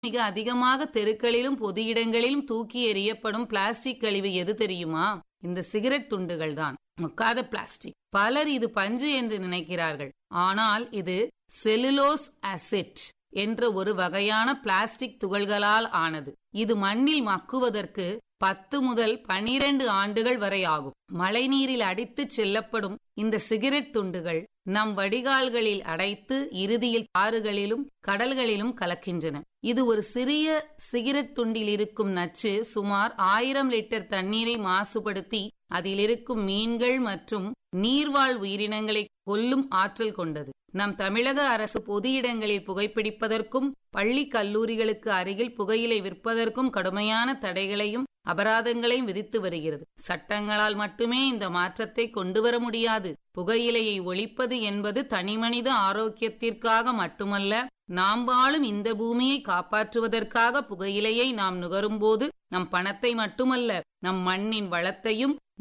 மிக அதிகமாக தெருக்களிலும் பொது இடங்களிலும் தூக்கி எறியப்படும் பிளாஸ்டிக் கழிவு எது தெரியுமா இந்த சிகரெட் துண்டுகள் தான் மக்காத பிளாஸ்டிக் பலர் இது பஞ்சு என்று நினைக்கிறார்கள் ஆனால் இது செல்லுலோஸ் அசிட் என்ற ஒரு வகையான பிளாஸ்டிக் துகள்களால் ஆனது இது மண்ணில் மக்குவதற்கு பத்து முதல் பனிரெண்டு ஆண்டுகள் வரை ஆகும் மழைநீரில் அடித்துச் செல்லப்படும் இந்த சிகரெட் துண்டுகள் நம் வடிகால்களில் அடைத்து இறுதியில் ஆறுகளிலும் கடல்களிலும் கலக்கின்றன இது ஒரு சிறிய சிகரெட் துண்டில் இருக்கும் நச்சு சுமார் ஆயிரம் லிட்டர் தண்ணீரை மாசுபடுத்தி அதில் இருக்கும் மீன்கள் மற்றும் நீர்வாழ் உயிரினங்களை கொல்லும் ஆற்றல் கொண்டது நம் தமிழக அரசு பொது இடங்களில் புகைப்பிடிப்பதற்கும் பள்ளி கல்லூரிகளுக்கு அருகில் புகையிலை விற்பதற்கும் கடுமையான தடைகளையும் அபராதங்களையும் விதித்து வருகிறது சட்டங்களால் மட்டுமே இந்த மாற்றத்தை கொண்டு வர முடியாது புகையிலையை ஒழிப்பது என்பது தனிமனித ஆரோக்கியத்திற்காக மட்டுமல்ல நாம் வாழும் இந்த பூமியை காப்பாற்றுவதற்காக புகையிலையை நாம் நுகரும்போது நம் பணத்தை மட்டுமல்ல நம் மண்ணின் வளத்தையும்